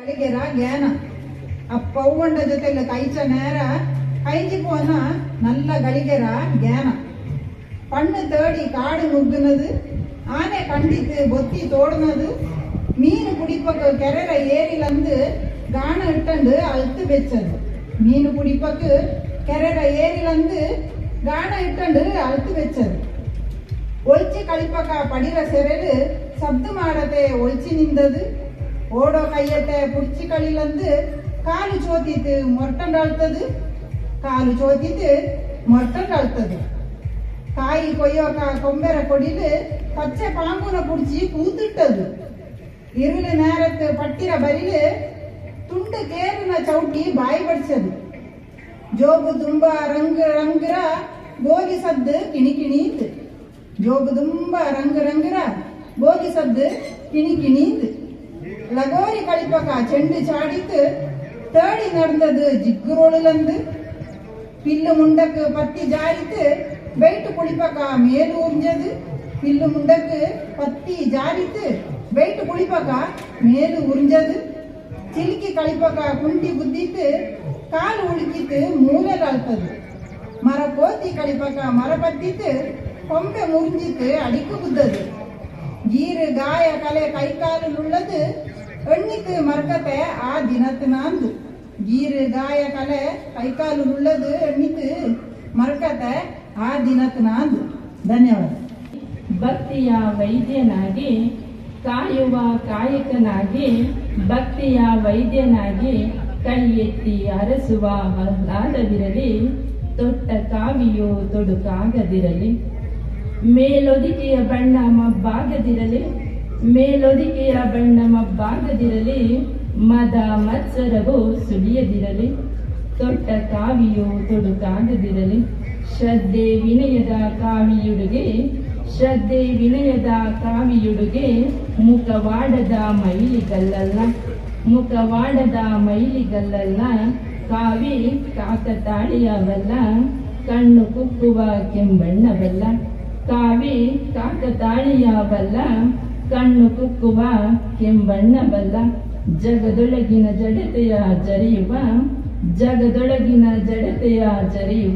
ಗಳಿಗೆರ ಜ್ಞಾನ ಅಪ್ಪವ್ವಂಡ ಜೊತೆಲ್ಲ ಕೈಚ ನೇರ ಕೈಜಿ ಪೋನ ನಲ್ಲ ಗಳಿಗೆರ ಜ್ಞಾನ ಪಣ್ಣು ತೇಡಿ ಕಾಡು ನುಗ್ಗುನದು ಆನೆ ಕಂಡಿத்து ಬೊತ್ತಿ ತೋಡುನದು ಮೀನು ಕುಡಿಪಕ್ಕ ಕೆರೆರ ಏರಿಲಂದು ಗಾಣ ಇಟ್ಟಂಡು ಅಳ್ತು ಬೆಚ್ಚದು ಮೀನು ಕುಡಿಪಕ್ಕ ಕೆರೆರ ಏರಿಲಂದು ಗಾಣ ಇಟ್ಟಂಡು ಅಳ್ತು ಬೆಚ್ಚದು ಒಳ್ಚಿ ಕಳಿಪಕ ಪಡಿರ ಸೆರೆಲು ಸಬ್ದು ಮಾಡತೆ ಒಳ್ಚಿ ನಿಂದದು ಓಡೋ ಕೈಯತೆ ಪುಡ್ಚಿ ಕಳಿಲಂದು ಕಾಲು ಚೋತಿತ್ತು ಮೊರ್ಟಂಡ್ ಅಳ್ತದು ಕಾಲು ಚೋತಿತ್ತು ಮೊರ್ಟಂಡ್ ಅಳ್ತದು ಕಾಯಿ ಕೊಯ್ಯೋಕ ಕೊಂಬೆರ ಕೊಡಿಲು ಪಚ್ಚೆ ಪಾಂಬುನ ಪುಡ್ಚಿ ಕೂತಿಟ್ಟದು ಇರುಳು ನೇರತ್ತು ಪಟ್ಟಿರ ಬರಿಲು ತುಂಡು ಕೇರುನ ಚೌಟಿ ಬಾಯಿ ಬಡ್ಸದು ಜೋಬು ತುಂಬ ರಂಗ್ ರಂಗ್ರ ಬೋಗಿ ಸದ್ದು ಕಿಣಿ ಕಿಣೀತು ಜೋಬು ತುಂಬ ರಂಗ್ ರಂಗ್ರ ಬೋಗಿ ಸದ್ದು ಕಿಣಿ ಕಿಣೀತು ಲಗೋರಿ ಕಳಿಪಕ ಚೆಂಡು ಚಾಡಿತು ತೇಡಿ நடந்தது ಜಿಗ್ಗುರೋಳಲಂದು பில்லு முண்டக்கு பத்தி ஜாரித்து வெயிட்டு குளிப்பக்க மேல் உறிஞ்சது பில்லு முண்டக்கு பத்தி ஜாரித்து வெயிட்டு குளிப்பக்க மேಲು ಉರಿಂಜದು ಚಿಲ್ಕಿ ಕಳಿಪಕ ಕುಂಟಿ ಬುದ್ದಿತ್ತು ಕಾಲು ಉಳುಕಿತ್ತು ಮೂಲೆಲ್ ಅಳ್ತದು ಮರ ಕೋತಿ ಕಳಿಪಕ ಮರ ಬದ್ದಿತ್ತು ಕೊಂಬೆ ಮುರಿಂಜಿತ್ತು ಅಡಿಕು ಬುದ್ದದು ಗೀರು ಗಾಯ ಕಲೆ ಕೈಕಾಲು ಉಳ್ಳದು ಎಣ್ಣಿತ್ತು ಮರ್ಕತೆ ಆ ದಿನತ್ ನಾಂದು ಗೀರು ಗಾಯ ಕಲೆ ಕೈಕಾಲು ಉಳ್ಳದು ಎಣ್ಣಿತ್ತು ಮರ್ಕತೆ ಆ ದಿನತ್ ನಾಂದು ಧನ್ಯವಾದ ಭಕ್ತಿಯ ವೈದ್ಯನಾಗಿ ಕಾಯುವ ಕಾಯಕನಾಗಿ ಭಕ್ತಿಯ ವೈದ್ಯನಾಗಿ ಕೈ ಎತ್ತಿ ಅರಸುವ ಹಲಾದವಿರಲಿ ತೊಟ್ಟ ಕಾವಿಯು ತೊಡುಕಾಗದಿರಲಿ ಮೇಲೊದಿಕೆಯ ಬಣ್ಣ ಮಬ್ಬಾಗದಿರಲಿ ಮೇಲೊದಿಕೆಯ ಬಣ್ಣ ಮಬ್ಬಾಗದಿರಲಿ ಮದ ಮತ್ಸರವು ಸುಳಿಯದಿರಲಿ ತೊಟ್ಟ ಕಾವಿಯು ತೊಡುಕಾಗದಿರಲಿ ಶ್ರದ್ಧೆ ವಿನಯದ ಕಾವಿಯುಡುಗೆ ಶ್ರದ್ಧೆ ವಿನಯದ ಕಾವಿಯುಡುಗೆ ಮುಖವಾಡದ ಮೈಲಿಗಲ್ಲಲ್ಲ ಮುಖವಾಡದ ಮೈಲಿಗಲ್ಲಲ್ಲ ಕಾವಿ ಕಾಕತಾಳಿಯವಲ್ಲ ಕಣ್ಣು ಕುಕ್ಕುವ ಕೆಂಬಣ್ಣವಲ್ಲ ಕಾವಿ ಕಾಕತಾಳಿಯವಲ್ಲ ಕಣ್ಣು ಕುಕ್ಕುವ ಕೆಂಬಣ್ಣವಲ್ಲ ಜಗದೊಳಗಿನ ಜಡತೆಯ ಜರಿಯುವ ಜಗದೊಳಗಿನ ಜಡತೆಯ ಜರಿಯುವ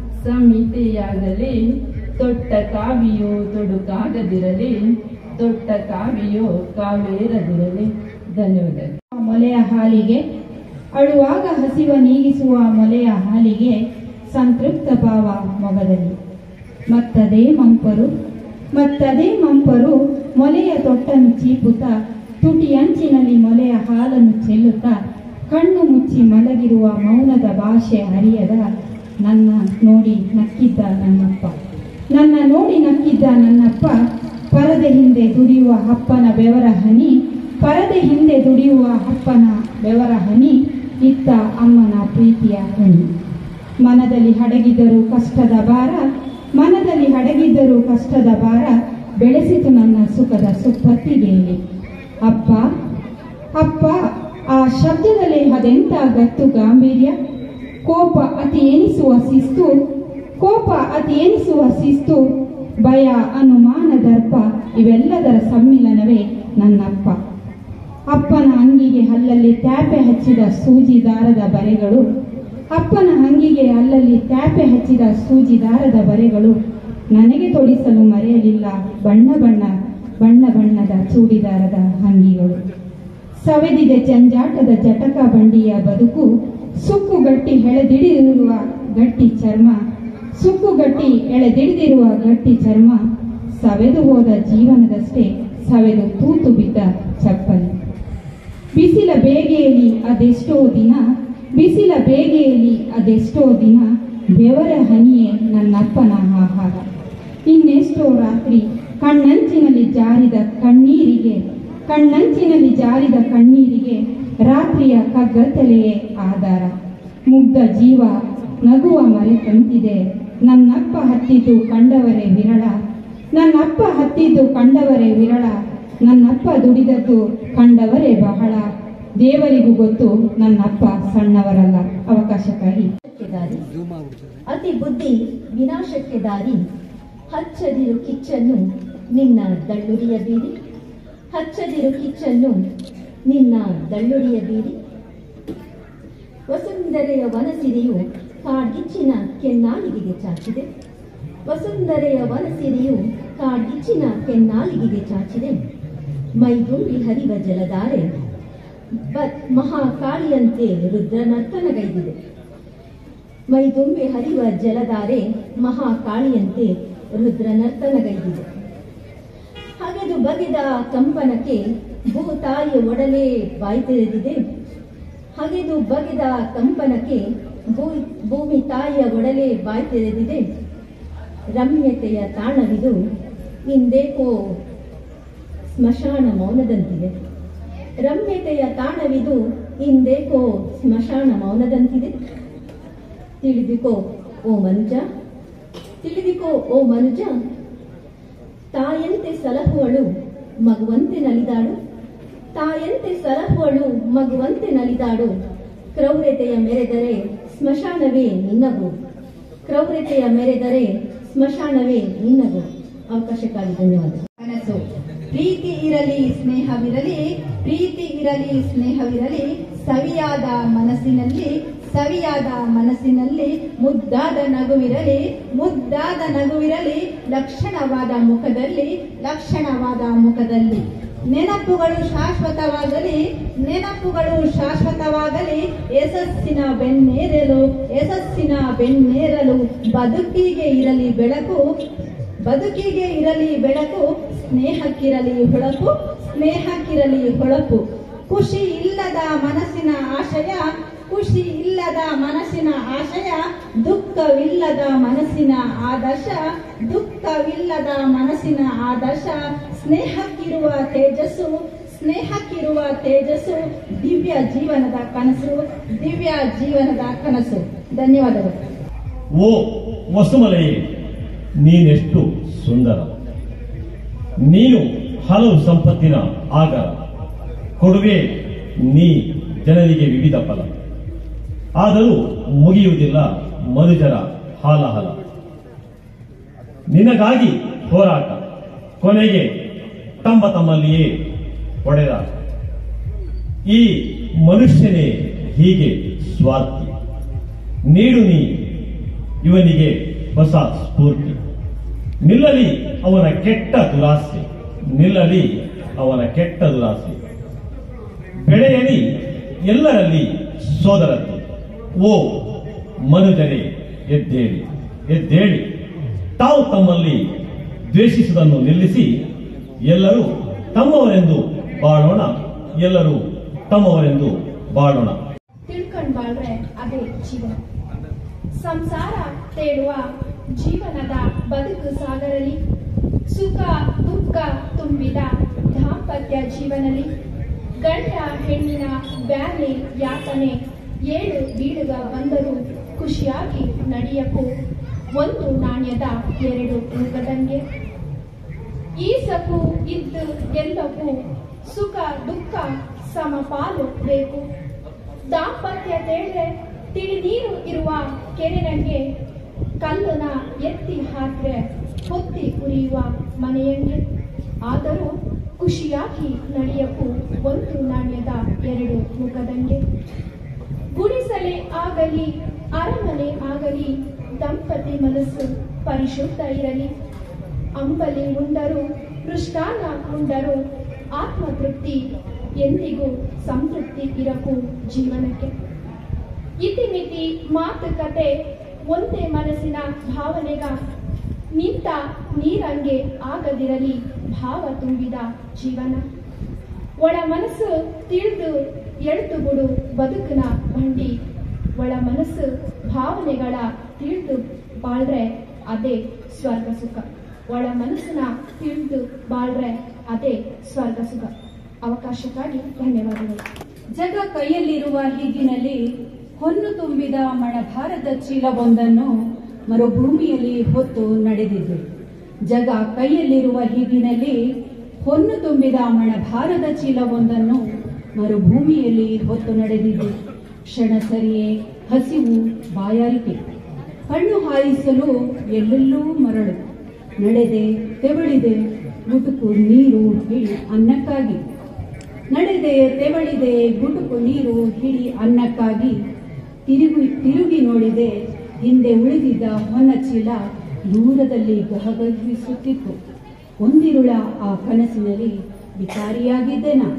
ಸಂಹಿತೆಯಾಗಲಿ ತೊಟ್ಟ ಕಾವಿಯು ತೊಡುಕಾಗದಿರಲಿ ತೊಟ್ಟ ಕಾವಿಯು ಕಾವೇರದಿರಲಿ ಧನ್ಯವಾದಗಳು ಮೊಲೆಯ ಹಾಲಿಗೆ ಅಳುವಾಗ ಹಸಿವ ನೀಗಿಸುವ ಮೊಲೆಯ ಹಾಲಿಗೆ ಸಂತೃಪ್ತ ಭಾವ ಮೊಗದಲ್ಲಿ ಮತ್ತದೇ ಮಂಪರು ಮತ್ತದೇ ಮಂಪರು ಮೊಲೆಯ ತೊಟ್ಟನ್ನು ಚೀಪುತ್ತ ತುಟಿ ಅಂಚಿನಲ್ಲಿ ಮೊಲೆಯ ಹಾಲನ್ನು ಚೆಲ್ಲುತ್ತಾ ಕಣ್ಣು ಮುಚ್ಚಿ ಮಲಗಿರುವ ಮೌನದ ಭಾಷೆ ಅರಿಯದ ನನ್ನ ನೋಡಿ ನಕ್ಕಿದ್ದ ನನ್ನಪ್ಪ ನನ್ನ ನೋಡಿ ನಕ್ಕಿದ್ದ ನನ್ನಪ್ಪ ಪರದೆ ಹಿಂದೆ ದುಡಿಯುವ ಅಪ್ಪನ ಬೆವರ ಹನಿ ಪರದೆ ಹಿಂದೆ ದುಡಿಯುವ ಅಪ್ಪನ ಬೆವರ ಹನಿ ಇತ್ತ ಅಮ್ಮನ ಪ್ರೀತಿಯ ಹಣಿ ಮನದಲ್ಲಿ ಹಡಗಿದ್ದರೂ ಕಷ್ಟದ ಭಾರ ಮನದಲ್ಲಿ ಹಡಗಿದ್ದರೂ ಕಷ್ಟದ ಭಾರ ಬೆಳೆಸಿತು ನನ್ನ ಸುಖದ ಸುಪ್ಪತ್ತಿಗೆಯಲ್ಲಿ ಅಪ್ಪ ಅಪ್ಪ ಆ ಶಬ್ದದಲ್ಲಿ ಅದೆಂತ ಗತ್ತು ಗಾಂಭೀರ್ಯ ಕೋಪ ಅತಿ ಎನಿಸುವ ಶಿಸ್ತು ಕೋಪ ಅತಿ ಎನಿಸುವ ಶಿಸ್ತು ಭಯ ಅನುಮಾನ ದರ್ಪ ಇವೆಲ್ಲದರ ಸಮ್ಮಿಲನವೇ ನನ್ನಪ್ಪ ಅಪ್ಪನ ಅಂಗಿಗೆ ಅಲ್ಲಲ್ಲಿ ತ್ಯಾಪೆ ಹಚ್ಚಿದ ಸೂಜಿ ದಾರದ ಬರೆಗಳು ಅಪ್ಪನ ಅಂಗಿಗೆ ಅಲ್ಲಲ್ಲಿ ತ್ಯಾಪೆ ಹಚ್ಚಿದ ಸೂಜಿ ದಾರದ ಬರೆಗಳು ನನಗೆ ತೊಡಿಸಲು ಮರೆಯಲಿಲ್ಲ ಬಣ್ಣ ಬಣ್ಣ ಬಣ್ಣ ಬಣ್ಣದ ಚೂಡಿದಾರದ ಅಂಗಿಗಳು ಸವೆದಿದೆ ಜಂಜಾಟದ ಜಟಕ ಬಂಡಿಯ ಬದುಕು ಸುಕ್ಕು ಗಟ್ಟಿ ಎಳೆದಿಡಿದಿರುವ ಗಟ್ಟಿ ಚರ್ಮ ಸುಕ್ಕು ಗಟ್ಟಿ ಎಳೆದಿಡಿದಿರುವ ಗಟ್ಟಿ ಚರ್ಮ ಸವೆದು ಹೋದ ಜೀವನದಷ್ಟೇ ಸವೆದು ತೂತು ಬಿದ್ದ ಚಪ್ಪಲಿ ಬಿಸಿಲ ಬೇಗೆಯಲ್ಲಿ ಅದೆಷ್ಟೋ ದಿನ ಬಿಸಿಲ ಬೇಗೆಯಲ್ಲಿ ಅದೆಷ್ಟೋ ದಿನ ಬೆವರ ಹನಿಯೇ ನನ್ನಪ್ಪನ ಆಹಾರ ಇನ್ನೆಷ್ಟೋ ರಾತ್ರಿ ಕಣ್ಣಂಚಿನಲ್ಲಿ ಜಾರಿದ ಕಣ್ಣೀರಿಗೆ ಕಣ್ಣಂಚಿನಲ್ಲಿ ಜಾರಿದ ಕಣ್ಣೀರಿಗೆ ರಾತ್ರಿಯ ಕಗ್ಗತ್ತಲೆಯೇ ಆಧಾರ ಮುಗ್ಧ ಜೀವ ನಗುವ ಮರೆತಂತಿದೆ ನನ್ನಪ್ಪ ಹತ್ತಿದ್ದು ಕಂಡವರೇ ವಿರಳ ನನ್ನಪ್ಪ ಹತ್ತಿದ್ದು ಕಂಡವರೇ ವಿರಳ ನನ್ನಪ್ಪ ದುಡಿದದ್ದು ಕಂಡವರೇ ಬಹಳ ದೇವರಿಗೂ ಗೊತ್ತು ನನ್ನಪ್ಪ ಸಣ್ಣವರಲ್ಲ ಅವಕಾಶಕ್ಕಾಗಿ ವಿನಾಶಕ್ಕೆ ದಾರಿ ಅತಿ ಬುದ್ಧಿ ವಿನಾಶಕ್ಕೆ ದಾರಿ ಹಚ್ಚದಿರು ಕಿಚ್ಚನ್ನು ನಿನ್ನ ದಳ್ಳುರಿಯ ಬೀರಿ ಹಚ್ಚದಿರು ಕಿಚ್ಚನ್ನು ನಿನ್ನ ದಳ್ಳುಡಿಯ ಬೀರಿ ವಸುಂಧರೆಯ ವನಸಿರಿಯು ಕಾಡ್ಗಿಚ್ಚಿನ ಕೆನ್ನಾಲಿಗೆಗೆ ಚಾಚಿದೆ ವಸುಂಧರೆಯ ವನಸಿರಿಯು ಕಾಡ್ಗಿಚ್ಚಿನ ಕೆನ್ನಾಲಿಗೆಗೆ ಚಾಚಿದೆ ಮೈಗುಂಬಿ ಹರಿವ ಜಲಧಾರೆ ಬ- ಮಹಾಕಾಳಿಯಂತೆ ರುದ್ರನರ್ತನಗೈದಿದೆ ಮೈದುಂಬಿ ಹರಿವ ಜಲಧಾರೆ ಮಹಾಕಾಳಿಯಂತೆ ರುದ್ರನರ್ತನಗೈದಿದೆ ಹಗೆದು ಬಗೆದ ಕಂಪನಕ್ಕೆ ಭೂತಾಯಿಯ ಒಡಲೆ ಬಾಯಿ ತೆರೆದಿದೆ ಹಗೆದು ಬಗೆದ ಕಂಪನಕ್ಕೆ ಭೂ ಭೂಮಿ ತಾಯಿಯ ಒಡಲೆ ಬಾಯಿ ತೆರೆದಿದೆ ರಮ್ಯತೆಯ ತಾಣವಿದು ಇಂದೇಕೋ ಸ್ಮಶಾನ ಮೌನದಂತಿದೆ ರಮ್ಯತೆಯ ತಾಣವಿದು ಇಂದೇಕೋ ಸ್ಮಶಾನ ಮೌನದಂತಿದೆ ತಿಳಿದುಕೋ ಓ ಮನುಜ ತಿಳಿದುಕೋ ಓ ಮನುಜ ತಾಯಂತೆ ಸಲಹುವಳು ಮಗುವಂತೆ ನಲಿದಾಡು ತಾಯಂತೆ ಸಲಹುವಳು ಮಗುವಂತೆ ನಲಿದಾಡು ಕ್ರೌರ್ಯತೆಯ ಮೆರೆದರೆ ಸ್ಮಶಾನವೇ ನಿನ್ನಗು ಕ್ರೌರ್ಯತೆಯ ಮೆರೆದರೆ ಸ್ಮಶಾನವೇ ನಿನ್ನಗು ಅವಕಾಶಕ್ಕಾಗಿ ಧನ್ಯವಾದ ಕನಸು ಪ್ರೀತಿ ಇರಲಿ ಸ್ನೇಹವಿರಲಿ ಪ್ರೀತಿ ಇರಲಿ ಸ್ನೇಹವಿರಲಿ ಸವಿಯಾದ ಮನಸ್ಸಿನಲ್ಲಿ ಸವಿಯಾದ ಮನಸ್ಸಿನಲ್ಲಿ ಮುದ್ದಾದ ನಗುವಿರಲಿ ಮುದ್ದಾದ ನಗುವಿರಲಿ ಲಕ್ಷಣವಾದ ಮುಖದಲ್ಲಿ ಲಕ್ಷಣವಾದ ಮುಖದಲ್ಲಿ ನೆನಪುಗಳು ಶಾಶ್ವತವಾಗಲಿ ನೆನಪುಗಳು ಶಾಶ್ವತವಾಗಲಿ ಯಶಸ್ಸಿನ ಬೆನ್ನೇರಲು ಯಶಸ್ಸಿನ ಬೆನ್ನೇರಲು ಬದುಕಿಗೆ ಇರಲಿ ಬೆಳಕು ಬದುಕಿಗೆ ಇರಲಿ ಬೆಳಕು ಸ್ನೇಹಕ್ಕಿರಲಿ ಹೊಳಪು ಸ್ನೇಹಕ್ಕಿರಲಿ ಹೊಳಪು ಖುಷಿ ಇಲ್ಲದ ಮನಸ್ಸಿನ ಆಶಯ ಖುಷಿ ಇಲ್ಲದ ಮನಸ್ಸಿನ ಆಶಯ ದುಃಖವಿಲ್ಲದ ಮನಸ್ಸಿನ ಆದರ್ಶ ದುಃಖವಿಲ್ಲದ ಮನಸ್ಸಿನ ಆದರ್ಶ ಸ್ನೇಹಕ್ಕಿರುವ ತೇಜಸ್ಸು ಸ್ನೇಹಕ್ಕಿರುವ ತೇಜಸ್ಸು ದಿವ್ಯ ಜೀವನದ ಕನಸು ದಿವ್ಯ ಜೀವನದ ಕನಸು ಧನ್ಯವಾದಗಳು ಓ ವಸುಮಲೆಯೇ ನೀನೆಷ್ಟು ಸುಂದರ ನೀನು ಹಲವು ಸಂಪತ್ತಿನ ಆಗರ ಕೊಡುಗೆ ನೀ ಜನರಿಗೆ ವಿವಿಧ ಫಲ ಆದರೂ ಮುಗಿಯುವುದಿಲ್ಲ ಮನುಜರ ಹಾಲಹಲ ನಿನಗಾಗಿ ಹೋರಾಟ ಕೊನೆಗೆ ತಮ್ಮ ತಮ್ಮಲ್ಲಿಯೇ ಹೊಡೆದಾಟ ಈ ಮನುಷ್ಯನೇ ಹೀಗೆ ಸ್ವಾರ್ಥಿ ನೀಡು ನೀ ಇವನಿಗೆ ಹೊಸ ಸ್ಫೂರ್ತಿ ನಿಲ್ಲಲಿ ಅವನ ಕೆಟ್ಟ ದುರಾಸೆ ನಿಲ್ಲಲಿ ಅವನ ಕೆಟ್ಟ ದುರಾಸೆ ಬೆಳೆಯಲಿ ಎಲ್ಲರಲ್ಲಿ ಸೋದರತೆ ಓ ಮನುಜರೇ ಎದ್ದೇಳಿ ಎದ್ದೇಳಿ ತಾವು ತಮ್ಮಲ್ಲಿ ದ್ವೇಷಿಸುವುದನ್ನು ನಿಲ್ಲಿಸಿ ಎಲ್ಲರೂ ತಮ್ಮವರೆಂದು ಬಾಳೋಣ ಎಲ್ಲರೂ ತಮ್ಮವರೆಂದು ಬಾಳೋಣ ತಿಳ್ಕೊಂಡ್ ಬಾಳ್ರೆ ಅದೇ ಜೀವನ ಸಂಸಾರ ತೇಳುವ ಜೀವನದ ಬದುಕು ಸಾಗರಲಿ ಸುಖ ದುಃಖ ತುಂಬಿದ ದಾಂಪತ್ಯ ಜೀವನಲಿ ಗಂಡ ಹೆಣ್ಣಿನ ಬ್ಯಾನೆ ಯಾತನೆ ಏಳು ಬೀಳುಗ ಬಂದರೂ ಖುಷಿಯಾಗಿ ನಡೆಯಕು ಒಂದು ನಾಣ್ಯದ ಎರಡು ಮುಖದಂಗೆ ಈ ಸಕು ಇದ್ದು ಗೆಲ್ಲಕು ಸುಖ ದುಃಖ ಸಮಪಾಲು ಬೇಕು ದಾಂಪತ್ಯ ತೇಳ್ರೆ ತಿಳಿ ನೀರು ಇರುವ ಕೆರೆನಂಗೆ ಕಲ್ಲುನ ಎತ್ತಿ ಹಾಕ್ರೆ ಹೊತ್ತಿ ಉರಿಯುವ ಮನೆಯಂಗೆ ಆದರೂ ಖುಷಿಯಾಗಿ ನಡೆಯಕು ಒಂದು ನಾಣ್ಯದ ಎರಡು ಮುಖದಂಗೆ ಗುಡಿಸಲೆ ಆಗಲಿ ಅರಮನೆ ಆಗಲಿ ದಂಪತಿ ಮನಸ್ಸು ಪರಿಶುದ್ಧ ಇರಲಿ ಅಂಬಲಿ ಉಂಡರು ಮೃಷ್ಟಾನ್ನ ಉಂಡರು ಆತ್ಮತೃಪ್ತಿ ಎಂದಿಗೂ ಸಂತೃಪ್ತಿ ಇರಕು ಜೀವನಕ್ಕೆ ಇತಿಮಿತಿ ಮಾತುಕತೆ ಒಂದೇ ಮನಸ್ಸಿನ ಭಾವನೆಗ ನಿಂತ ನೀರಂಗೆ ಆಗದಿರಲಿ ಭಾವ ತುಂಬಿದ ಜೀವನ ಒಳ ಮನಸ್ಸು ತಿಳಿದು ಎಳ್ತು ಬಿಡು ಬದುಕಿನ ಬಂಡಿ ಒಳ ಮನಸ್ಸು ಭಾವನೆಗಳ ತಿಳಿದು ಬಾಳ್ರೆ ಅದೇ ಸ್ವರ್ಗ ಸುಖ ಒಳ ಮನಸ್ಸಿನ ತಿಳಿದು ಬಾಳ್ರೆ ಅದೇ ಸ್ವರ್ಗ ಸುಖ ಅವಕಾಶಕ್ಕಾಗಿ ಧನ್ಯವಾದಗಳು ಜಗ ಕೈಯಲ್ಲಿರುವ ಹೀಗಿನಲ್ಲಿ ಹೊನ್ನು ತುಂಬಿದ ಮಣಭಾರದ ಚೀಲವೊಂದನ್ನು ಮರುಭೂಮಿಯಲ್ಲಿ ಹೊತ್ತು ನಡೆದಿದ್ದು ಜಗ ಕೈಯಲ್ಲಿರುವ ಹೀಗಿನಲ್ಲಿ ಹೊನ್ನು ತುಂಬಿದ ಮಣಭಾರದ ಚೀಲವೊಂದನ್ನು ಮರುಭೂಮಿಯಲ್ಲಿ ಹೊತ್ತು ನಡೆದಿದ್ದು ಕ್ಷಣ ಸರಿಯೇ ಹಸಿವು ಬಾಯಾರಿಕೆ ಕಣ್ಣು ಹಾಯಿಸಲು ಎಲ್ಲೆಲ್ಲೂ ಮರಳು ನಡೆದೆ ತೆವಳಿದೆ ಮುಟುಕು ನೀರು ಹಿಡಿ ಅನ್ನಕ್ಕಾಗಿ ನಡೆದೆ ತೆವಳಿದೆ ಗುಟುಕು ನೀರು ಹಿಡಿ ಅನ್ನಕ್ಕಾಗಿ ತಿರುಗಿ ತಿರುಗಿ ನೋಡಿದೆ ಹಿಂದೆ ಉಳಿದಿದ್ದ ಹೊನ್ನ ಚೀಲ ದೂರದಲ್ಲಿ ಗಹಗಹಿಸುತ್ತಿತ್ತು ಒಂದಿರುಳ ಆ ಕನಸಿನಲ್ಲಿ ವಿಕಾರಿಯಾಗಿದ್ದೆ ನಾ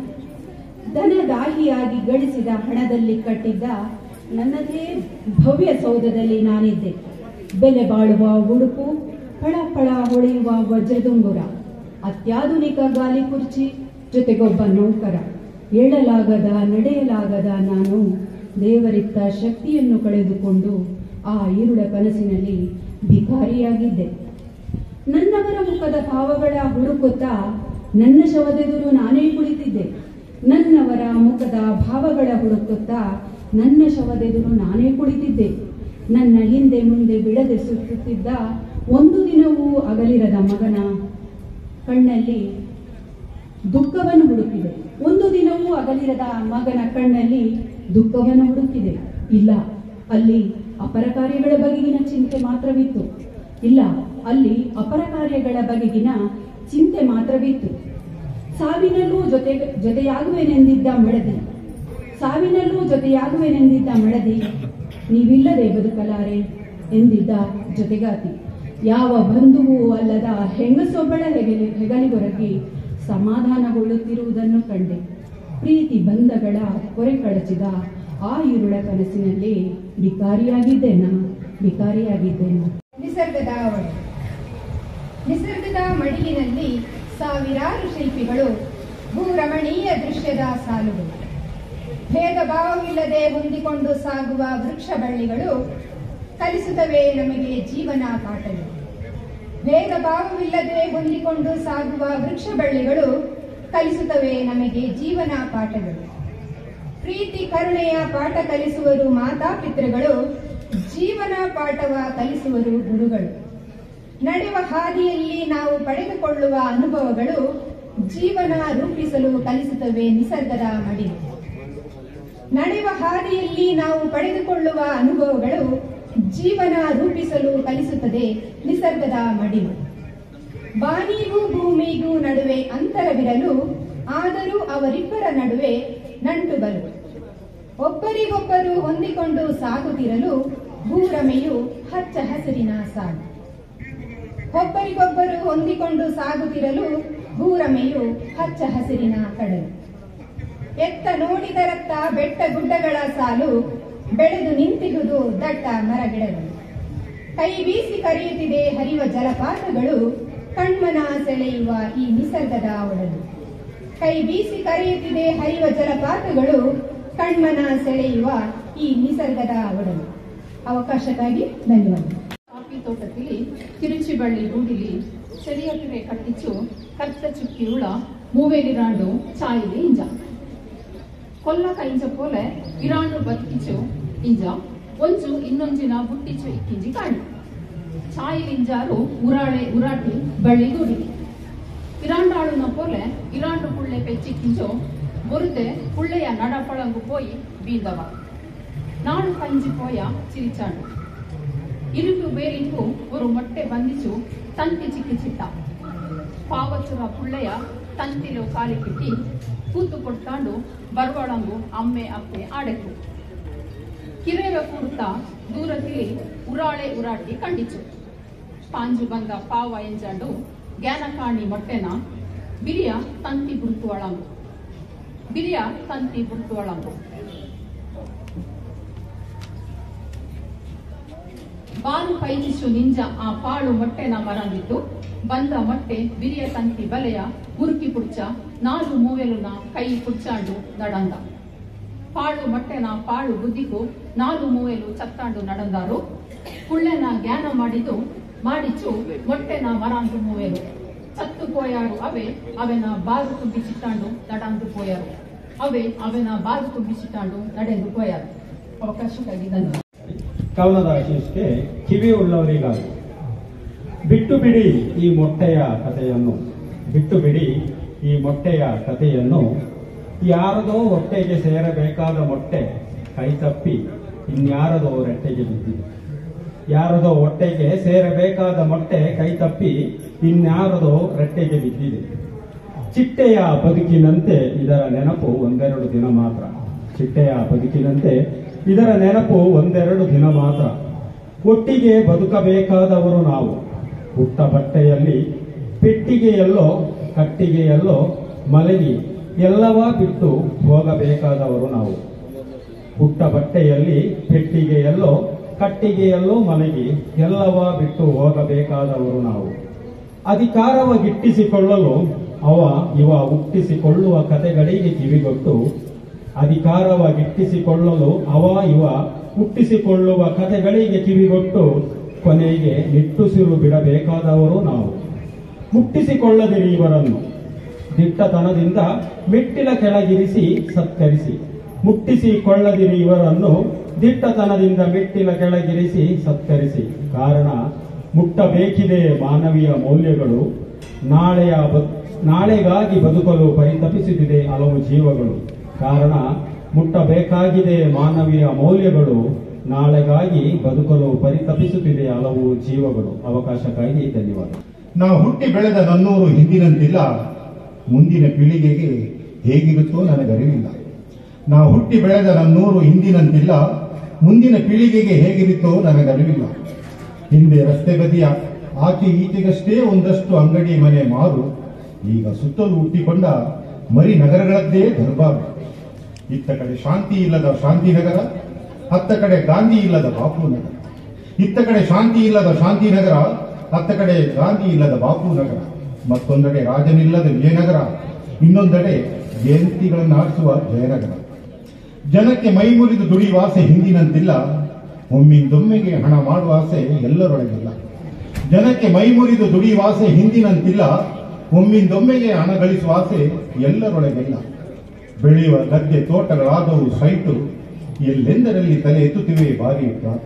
ಧನದಾಹಿಯಾಗಿ ಗಳಿಸಿದ ಹಣದಲ್ಲಿ ಕಟ್ಟಿದ್ದ ನನ್ನದೇ ಭವ್ಯ ಸೌಧದಲ್ಲಿ ನಾನಿದ್ದೆ ಬೆಲೆ ಬಾಳುವ ಉಡುಪು ಫಳ ಫಳ ಹೊಳೆಯುವ ವಜ್ರದುಂಗುರ ಅತ್ಯಾಧುನಿಕ ಗಾಲಿ ಕುರ್ಚಿ ಜೊತೆಗೊಬ್ಬ ನೌಕರ ಏಳಲಾಗದ ನಡೆಯಲಾಗದ ನಾನು ದೇವರಿತ್ತ ಶಕ್ತಿಯನ್ನು ಕಳೆದುಕೊಂಡು ಆ ಇರುಳ ಕನಸಿನಲ್ಲಿ ಭಿಕಾರಿಯಾಗಿದ್ದೆ ನನ್ನವರ ಮುಖದ ಭಾವಗಳ ಹುಡುಕುತ್ತಾ ನನ್ನ ಶವದೆದುರು ನಾನೇ ಕುಳಿತಿದ್ದೆ ನನ್ನವರ ಮುಖದ ಭಾವಗಳ ಹುಡುಕುತ್ತಾ ನನ್ನ ಶವದೆದುರು ನಾನೇ ಕುಳಿತಿದ್ದೆ ನನ್ನ ಹಿಂದೆ ಮುಂದೆ ಬಿಡದೆ ಸುತ್ತುತ್ತಿದ್ದ ಒಂದು ದಿನವೂ ಅಗಲಿರದ ಮಗನ ಕಣ್ಣಲ್ಲಿ ದುಃಖವನ್ನು ಹುಡುಕಿದೆ ಒಂದು ದಿನವೂ ಅಗಲಿರದ ಮಗನ ಕಣ್ಣಲ್ಲಿ ದುಃಖವನ್ನು ಹುಡುಕಿದೆ ಇಲ್ಲ ಅಲ್ಲಿ ಅಪರ ಕಾರ್ಯಗಳ ಬಗೆಗಿನ ಚಿಂತೆ ಮಾತ್ರವಿತ್ತು ಇಲ್ಲ ಅಲ್ಲಿ ಅಪರ ಕಾರ್ಯಗಳ ಬಗೆಗಿನ ಚಿಂತೆ ಮಾತ್ರವಿತ್ತು ಸಾವಿನಲ್ಲೂ ಜೊತೆ ಜೊತೆಯಾಗುವೆನೆಂದಿದ್ದ ಮಡದಿ ಸಾವಿನಲ್ಲೂ ಜೊತೆಯಾಗುವೆನೆಂದಿದ್ದ ಮಡದಿ ನೀವಿಲ್ಲದೆ ಬದುಕಲಾರೆ ಎಂದಿದ್ದ ಜೊತೆಗಾತಿ ಯಾವ ಬಂಧುವೂ ಅಲ್ಲದ ಹೆಂಗಸೊಬ್ಬಳ ಹೆಗಲಿ ಹೆಗಲಿಗೊರಗಿ ಸಮಾಧಾನಗೊಳ್ಳುತ್ತಿರುವುದನ್ನು ಕಂಡೆ ಪ್ರೀತಿ ಬಂಧಗಳ ಕೊರೆ ಕಳಚಿದ ಆ ಇರುಳ ಕನಸಿನಲ್ಲಿ ವಿಕಾರಿಯಾಗಿದ್ದೇನ ವಿಕಾರಿಯಾಗಿದ್ದೇನ ನಿಸರ್ಗದ ಒಡೆ ನಿಸರ್ಗದ ಮಡಿಲಿನಲ್ಲಿ ಸಾವಿರಾರು ಶಿಲ್ಪಿಗಳು ಭೂರಮಣೀಯ ದೃಶ್ಯದ ಸಾಲುಗಳು ಭೇದ ಭಾವವಿಲ್ಲದೆ ಹೊಂದಿಕೊಂಡು ಸಾಗುವ ವೃಕ್ಷ ಬಳ್ಳಿಗಳು ಕಲಿಸುತ್ತವೆ ನಮಗೆ ಜೀವನ ಪಾಠಗಳು ಭೇದ ಭಾವವಿಲ್ಲದೆ ಹೊಂದಿಕೊಂಡು ಸಾಗುವ ವೃಕ್ಷ ಬಳ್ಳಿಗಳು ಕಲಿಸುತ್ತವೆ ನಮಗೆ ಜೀವನ ಪಾಠಗಳು ಪ್ರೀತಿ ಕರುಣೆಯ ಪಾಠ ಕಲಿಸುವರು ಮಾತಾಪಿತೃಗಳು ಜೀವನ ಪಾಠವ ಕಲಿಸುವರು ಗುರುಗಳು ನಡೆಯುವ ಹಾದಿಯಲ್ಲಿ ನಾವು ಪಡೆದುಕೊಳ್ಳುವ ಅನುಭವಗಳು ಜೀವನ ರೂಪಿಸಲು ಕಲಿಸುತ್ತವೆ ನಿಸರ್ಗದ ಮಡಿಲು ನಡೆಯುವ ಹಾದಿಯಲ್ಲಿ ನಾವು ಪಡೆದುಕೊಳ್ಳುವ ಅನುಭವಗಳು ಜೀವನ ರೂಪಿಸಲು ಕಲಿಸುತ್ತದೆ ನಿಸರ್ಗದ ಮಡಿಲು ಬಾನಿಗೂ ಭೂಮಿಗೂ ನಡುವೆ ಅಂತರವಿರಲು ಆದರೂ ಅವರಿಬ್ಬರ ನಡುವೆ ನಂಟು ಬಲು ಒಬ್ಬರಿಗೊಬ್ಬರು ಹೊಂದಿಕೊಂಡು ಸಾಗುತ್ತಿರಲು ಭೂರಮೆಯು ಹಚ್ಚ ಹಸಿರಿನ ಸಾಲು ಒಬ್ಬರಿಗೊಬ್ಬರು ಹೊಂದಿಕೊಂಡು ಸಾಗುತ್ತಿರಲು ಭೂರಮೆಯು ಹಚ್ಚ ಹಸಿರಿನ ಕಡಲು ಎತ್ತ ನೋಡಿದರತ್ತ ಬೆಟ್ಟ ಗುಡ್ಡಗಳ ಸಾಲು ಬೆಳೆದು ನಿಂತಿರುವುದು ದಟ್ಟ ಮರಗಿಡಗಳು ಕೈ ಬೀಸಿ ಕರೆಯುತ್ತಿದೆ ಹರಿವ ಜಲಪಾತಗಳು ಕಣ್ಮನ ಸೆಳೆಯುವ ಈ ನಿಸರ್ಗದ ಒಡಲು ಕೈ ಬೀಸಿ ಕರೆಯುತ್ತಿದೆ ಹರಿವ ಜಲಪಾತಗಳು ಕಣ್ಮನ ಸೆಳೆಯುವ ಈ ನಿಸರ್ಗದ ಒಡಲು ಅವಕಾಶಕ್ಕಾಗಿ ಧನ್ಯವಾದ ಕಾಫಿ ತೋಟದಲ್ಲಿ ತಿರುಚಿ ಬಳ್ಳಿ ಗೂಡಿಲಿ ചെറിയൊട്ടിരെ കട്ടിച്ചു കറുത്ത ചുക്കിയുള്ള മൂവേലിരാണ്ടു ചായല് ഇഞ്ച ಕೊಲ್ಲ ಕೈಂಜ ಪೋಲೆ ಇರಾಂಡು ಬದುಕಿಚು ಇಂಜ ಒಂಜು ಇನ್ನೊಂಜಿನ ಬುಟ್ಟಿಚು ಇಕ್ಕಿಂಜಿ ಕಾಣಿ ಚಾಯಿಲಿಂಜಾರು ಉರಾಳೆ ಉರಾಟಿ ಬಳ್ಳಿ ದುಡಿ ಇರಾಂಡಾಳುನ ಪೋಲೆ ಇರಾಂಡು ಪುಳ್ಳೆ ಪೆಚ್ಚಿಕ್ಕಿಂಜು ಬೊರುದೆ ಪುಳ್ಳೆಯ ನಡಪಳಂಗು ಪೋಯಿ ಬೀದವ ನಾಡು ಕಂಜಿ ಪೋಯ ಚಿರಿಚಾಂಡು ಇರುಕು ಬೇರಿಂಗು ஒரு ಮೊಟ್ಟೆ ಬಂದಿಚು ತಂತಿ ಚಿಕ್ಕಿಚಿಟ್ಟ ಪಾವಚುರ ಪುಳ್ಳೆಯ ತಂತಿಲು ಕಾಲಿ ಕಿಟ್ಟಿ ಕೂತು ಕೊಟ್ಕೊಂಡು ಬರ್ವಳಂಗು ಅಮ್ಮೆ ಅಪ್ಪೆ ಆಡೆಕು ಕಿರೆಯ ಕೂಡ್ತ ದೂರದಲ್ಲಿ ಉರಾಳೆ ಉರಾಟಿ ಕಂಡಿಚು ಪಾಂಜು ಬಂದ ಪಾವ ಎಂಜಾಂಡು ಗ್ಯಾನಕಾಣಿ ಮೊಟ್ಟೆನ ಬಿರಿಯ ತಂತಿ ಬುಡ್ತುವಳಂಗು ಬಿರಿಯ ತಂತಿ ಬುಡ್ತುವಳಂಗು ಬಾನು ಕೈಜಿಸು ನಿಂಜ ಆ ಪಾಳು ಮೊಟ್ಟೆನ ಮರಂದಿತ್ತು ಬಂದ ಮೊಟ್ಟೆ ಬಿರಿಯ ತಂತಿ ಬಲೆಯ ಮುರುಕಿ ಪುಡ್ಚ ನಾಲು ಮೂವೆಲುನ ಕೈ ಪುಡ್ಚಾಂಡು ನಡಂದ ಪಾಳು ಮೊಟ್ಟೆನ ಪಾಳು ಬುದ್ದಿಗೂ ನಾಲು ಮೂವೆಲು ಚತ್ತಾಂಡು ನಡಂದಾರು ಕುಳ್ಳೆನ ಜ್ಞಾನ ಮಾಡಿದು ಮಾಡಿಚ್ಚು ಮೊಟ್ಟೆನ ಮರಾಂದು ಮೂವೆಲು ಚತ್ತು ಪೋಯಾರು ಅವೇ ಅವನ ಬಾರು ತುಂಬಿ ಚಿಟ್ಟಾಂಡು ನಡಂದು ಪೋಯಾರು ಅವೇ ಅವನ ಬಾರು ತುಂಬಿ ಚಿಟ್ಟಾಂಡು ನಡೆದು ಪೋಯಾರು ಅವಕಾಶಕ್ಕಾಗಿ ಧನ್ಯವಾದ ಕವನದ ಶೀರ್ಷಿಕೆ ಕಿವಿ ಉಳ್ಳವರಿಗಾಗಿ ಬಿಟ್ಟು ಬಿಡಿ ಈ ಮೊಟ್ಟೆಯ ಕಥೆಯನ್ನು ಬಿಟ್ಟು ಬಿಡಿ ಈ ಮೊಟ್ಟೆಯ ಕಥೆಯನ್ನು ಯಾರದೋ ಹೊಟ್ಟೆಗೆ ಸೇರಬೇಕಾದ ಮೊಟ್ಟೆ ಕೈತಪ್ಪಿ ಇನ್ಯಾರದೋ ರೆಟ್ಟೆಗೆ ಬಿದ್ದಿದೆ ಯಾರದೋ ಹೊಟ್ಟೆಗೆ ಸೇರಬೇಕಾದ ಮೊಟ್ಟೆ ಕೈತಪ್ಪಿ ಇನ್ಯಾರದೋ ರೆಟ್ಟೆಗೆ ಬಿದ್ದಿದೆ ಚಿಟ್ಟೆಯ ಬದುಕಿನಂತೆ ಇದರ ನೆನಪು ಒಂದೆರಡು ದಿನ ಮಾತ್ರ ಚಿಟ್ಟೆಯ ಬದುಕಿನಂತೆ ಇದರ ನೆನಪು ಒಂದೆರಡು ದಿನ ಮಾತ್ರ ಒಟ್ಟಿಗೆ ಬದುಕಬೇಕಾದವರು ನಾವು ಹುಟ್ಟ ಬಟ್ಟೆಯಲ್ಲಿ ಪೆಟ್ಟಿಗೆಯಲ್ಲೋ ಕಟ್ಟಿಗೆಯಲ್ಲೋ ಮಲಗಿ ಎಲ್ಲವ ಬಿಟ್ಟು ಹೋಗಬೇಕಾದವರು ನಾವು ಹುಟ್ಟ ಬಟ್ಟೆಯಲ್ಲಿ ಪೆಟ್ಟಿಗೆಯಲ್ಲೋ ಕಟ್ಟಿಗೆಯಲ್ಲೋ ಮಲಗಿ ಎಲ್ಲವ ಬಿಟ್ಟು ಹೋಗಬೇಕಾದವರು ನಾವು ಅಧಿಕಾರವ ಗಿಟ್ಟಿಸಿಕೊಳ್ಳಲು ಅವ ಇವ ಹುಟ್ಟಿಸಿಕೊಳ್ಳುವ ಕತೆಗಳಿಗೆ ಕಿವಿಗೊಟ್ಟು ಅಧಿಕಾರವ ಗಿಟ್ಟಿಸಿಕೊಳ್ಳಲು ಅವ ಇವ ಹುಟ್ಟಿಸಿಕೊಳ್ಳುವ ಕತೆಗಳಿಗೆ ಕಿವಿಗೊಟ್ಟು ಕೊನೆಗೆ ನಿಟ್ಟುಸಿರು ಬಿಡಬೇಕಾದವರು ನಾವು ಮುಟ್ಟಿಸಿಕೊಳ್ಳದಿರಿ ಇವರನ್ನು ದಿಟ್ಟತನದಿಂದ ಮೆಟ್ಟಿಲ ಕೆಳಗಿರಿಸಿ ಸತ್ಕರಿಸಿ ಮುಟ್ಟಿಸಿಕೊಳ್ಳದಿರಿ ಇವರನ್ನು ದಿಟ್ಟತನದಿಂದ ಮೆಟ್ಟಿಲ ಕೆಳಗಿರಿಸಿ ಸತ್ಕರಿಸಿ ಕಾರಣ ಮುಟ್ಟಬೇಕಿದೆ ಮಾನವೀಯ ಮೌಲ್ಯಗಳು ನಾಳೆಯ ಬ- ನಾಳೆಗಾಗಿ ಬದುಕಲು ಪರಿತಪಿಸುತ್ತಿದೆ ಹಲವು ಜೀವಗಳು ಕಾರಣ ಮುಟ್ಟಬೇಕಾಗಿದೆ ಮಾನವೀಯ ಮೌಲ್ಯಗಳು ನಾಳೆಗಾಗಿ ಬದುಕಲು ಪರಿತಪಿಸುತ್ತಿದೆ ಹಲವು ಜೀವಗಳು ಅವಕಾಶಕ್ಕಾಗಿ ಧನ್ಯವಾದ ನಾವು ಹುಟ್ಟಿ ಬೆಳೆದ ನನ್ನೂರು ಹಿಂದಿನಂತಿಲ್ಲ ಮುಂದಿನ ಪೀಳಿಗೆಗೆ ಹೇಗಿರುತ್ತೋ ನನಗರಿವಿಲ್ಲ ನಾವು ಹುಟ್ಟಿ ಬೆಳೆದ ನನ್ನೂರು ಹಿಂದಿನಂತಿಲ್ಲ ಮುಂದಿನ ಪೀಳಿಗೆಗೆ ಹೇಗಿರುತ್ತೋ ನನಗರಿವಿಲ್ಲ ಹಿಂದೆ ರಸ್ತೆ ಬದಿಯ ಆಚೆ ಈಚೆಗಷ್ಟೇ ಒಂದಷ್ಟು ಅಂಗಡಿ ಮನೆ ಮಾರು ಈಗ ಸುತ್ತಲೂ ಹುಟ್ಟಿಕೊಂಡ ಮರಿ ನಗರಗಳದ್ದೇ ದರ್ಬಾರು ಇತ್ತ ಕಡೆ ಶಾಂತಿ ಇಲ್ಲದ ಶಾಂತಿನಗರ ಹತ್ತ ಕಡೆ ಗಾಂಧಿ ಇಲ್ಲದ ಬಾಪು ನಗರ ಇತ್ತ ಕಡೆ ಶಾಂತಿ ಇಲ್ಲದ ಶಾಂತಿನಗರ ಹತ್ತ ಕಡೆ ಗಾಂಧಿ ಇಲ್ಲದ ಬಾಪು ನಗರ ಮತ್ತೊಂದೆಡೆ ರಾಜನಿಲ್ಲದ ವಿಜಯನಗರ ಇನ್ನೊಂದೆಡೆ ಜಯಂತಿಗಳನ್ನು ಆಡಿಸುವ ಜಯನಗರ ಜನಕ್ಕೆ ಮೈ ಮುರಿದು ದುಡಿಯುವ ಆಸೆ ಹಿಂದಿನಂತಿಲ್ಲ ಒಮ್ಮಿಂದೊಮ್ಮೆಗೆ ಹಣ ಮಾಡುವ ಆಸೆ ಎಲ್ಲರೊಳಗಿಲ್ಲ ಜನಕ್ಕೆ ಮೈ ಮುರಿದು ದುಡಿಯುವ ಆಸೆ ಹಿಂದಿನಂತಿಲ್ಲ ಒಮ್ಮಿಂದೊಮ್ಮೆಗೆ ಹಣ ಗಳಿಸುವ ಆಸೆ ಎಲ್ಲರೊಳಗಿಲ್ಲ ಬೆಳೆಯುವ ಗದ್ದೆ ತೋಟಗಳಾದವು ಸೈಟು ಎಲ್ಲೆಂದರಲ್ಲಿ ತಲೆ ಎತ್ತುತ್ತಿವೆ ಬಾರಿ ಪ್ರಾಂತ